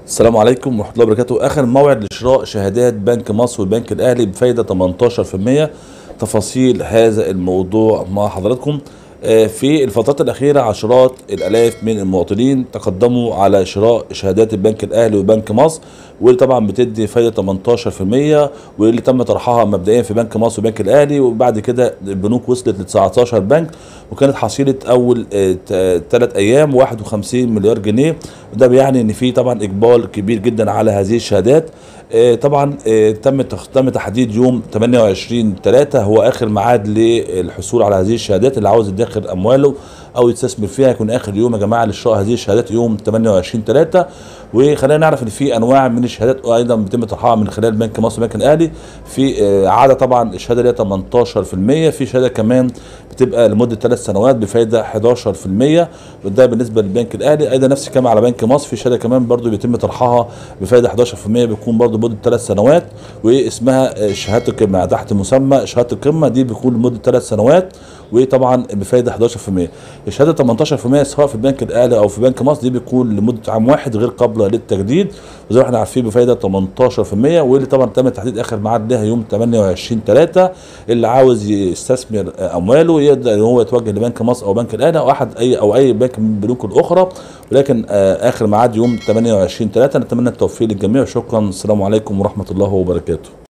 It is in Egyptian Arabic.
السلام عليكم ورحمة الله وبركاته آخر موعد لشراء شهادات بنك مصر والبنك الأهلي بفايدة 18% تفاصيل هذا الموضوع مع حضراتكم آه، في الفترات الأخيرة عشرات الآلاف من المواطنين تقدموا على شراء شهادات البنك الأهلي وبنك مصر واللي طبعا بتدي فايدة 18% واللي تم طرحها مبدئيا في بنك مصر وبنك الأهلي وبعد كده البنوك وصلت ل 19 بنك وكانت حصيلة أول ثلاث أيام 51 مليار جنيه وده بيعني إن في طبعا إقبال كبير جدا على هذه الشهادات آه، طبعا آه، تم تخ- تم تحديد يوم 28 3 هو اخر ميعاد للحصول على هذه الشهادات اللي عاوز يدخر امواله او يستثمر فيها يكون اخر يوم يا جماعه لشراء هذه الشهادات يوم 28 3 وخلينا نعرف ان في انواع من الشهادات ايضا بيتم طرحها من خلال بنك مصر والبنك الاهلي في آه، عاده طبعا الشهاده اللي هي 18% في شهاده كمان بتبقى لمده ثلاث سنوات بفايده 11% وده بالنسبه للبنك الاهلي ايضا نفس الكلام على بنك مصر في شهاده كمان برضو بيتم طرحها بفايده 11% بيكون برضو مده ثلاث سنوات واسمها آه، شهاده القمه تحت مسمى شهاده القمه دي بيكون لمده ثلاث سنوات وطبعا بفايده 11% الشهاده 18% سواء في البنك الاهلي او في بنك مصر دي بيكون لمده عام واحد غير قابله للتجديد وزي ما احنا عارفين بفايده 18% واللي طبعا تم تحديد اخر ميعاد لها يوم 28 3 اللي عاوز يستثمر آه، امواله يقدر ان هو يتوجه لبنك مصر او بنك الاهلي او احد اي او اي بنك من البنوك الاخرى ولكن آه، اخر ميعاد يوم 28 3 نتمنى التوفيق للجميع وشكرا السلام عليكم ورحمه الله وبركاته